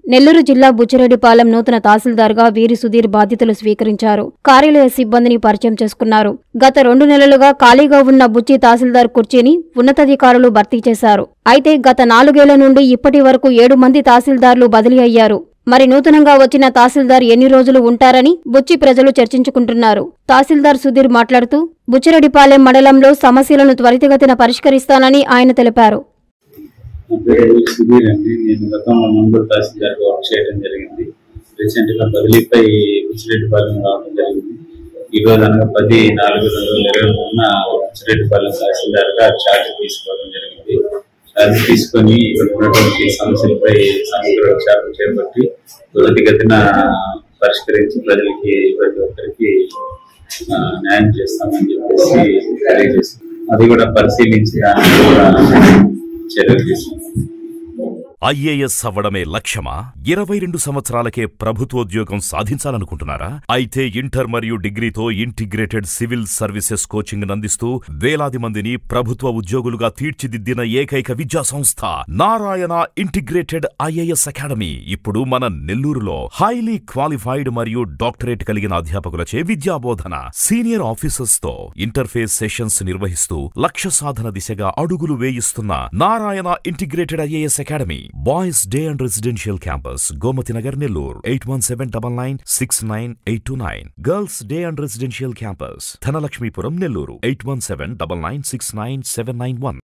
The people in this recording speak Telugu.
నెల్లూరు జిల్లా బుచ్చిరెడ్డిపాలెం నూతన తహసీల్దార్గా వీరి సుధీర్ బాధ్యతలు స్వీకరించారు కార్యాలయ సిబ్బందిని పరిచయం చేసుకున్నారు గత రెండు నెలలుగా ఖాళీగా ఉన్న బుచ్చి తహసీల్దార్ కుర్చీని ఉన్నతాధికారులు భర్తీ చేశారు అయితే గత నాలుగేళ్ల నుండి ఇప్పటి వరకు ఏడు మంది తహసీల్దార్లు బదిలీ అయ్యారు మరి నూతనంగా వచ్చిన తహసీల్దార్ ఎన్ని రోజులు ఉంటారని బుచ్చి ప్రజలు చర్చించుకుంటున్నారు తహసీల్దార్ సుధీర్ మాట్లాడుతూ బుచ్చిరెడ్డిపాలెం మండలంలో సమస్యలను త్వరితగతిన పరిష్కరిస్తానని ఆయన తెలిపారు నా పేరు సుధీర్ అండి నేను గతంలో మంగళూరు తహసీల్దార్గా వర్క్ చేయడం జరిగింది రీసెంట్ గా బదిలీపై ఉచ్చిరెడ్డిపాలెం రావడం జరిగింది ఈ రోజు అనగా పది నాలుగు రెండు వేల ఇరవై మూడున ఉచ్చిరెడ్డిపాలెం తహసీల్దార్గా ఛార్జ్ తీసుకోవడం జరిగింది ఛార్జ్ తీసుకొని ఇక్కడ ఉన్నటువంటి సమస్యలపై సమగ్ర విచారణ చేపట్టి త్వరితగతిన పరిష్కరించి ప్రజలకి ప్రతి ఒక్కరికి ఆ, న్యాయం చేస్తామని చెప్పేసి తెలియజేస్తాం అది కూడా పరిశీలించి దాన్ని కూడా చర్యలు తీసుకుంటాం ఐఏఎస్ అవ్వడమే లక్ష్యమా ఇరవై రెండు సంవత్సరాలకే ప్రభుత్వోద్యోగం సాధించాలనుకుంటున్నారా అయితే ఇంటర్ మరియు డిగ్రీతో ఇంటిగ్రేటెడ్ సివిల్ సర్వీసెస్ కోచింగ్ అందిస్తూ వేలాది మందిని ప్రభుత్వ ఉద్యోగులుగా తీర్చిదిద్దిన ఏకైక విద్యా సంస్థ నారాయణ ఇంటిగ్రేటెడ్ ఐఏఎస్ అకాడమీ ఇప్పుడు మన నెల్లూరులో హైలీ క్వాలిఫైడ్ మరియు డాక్టరేట్ కలిగిన అధ్యాపకులచే విద్యాబోధన సీనియర్ ఆఫీసర్స్ తో ఇంటర్ఫేస్ సెషన్స్ నిర్వహిస్తూ లక్ష్య సాధన దిశగా అడుగులు వేయిస్తున్న Narayana integrated IAS academy boys day and residential campus Gomathi Nagar Nellore eight one seven double nine six nine eight two nine girls day and residential campus Dhanalakshmipuram Nellore eight one seven double nine six nine seven nine one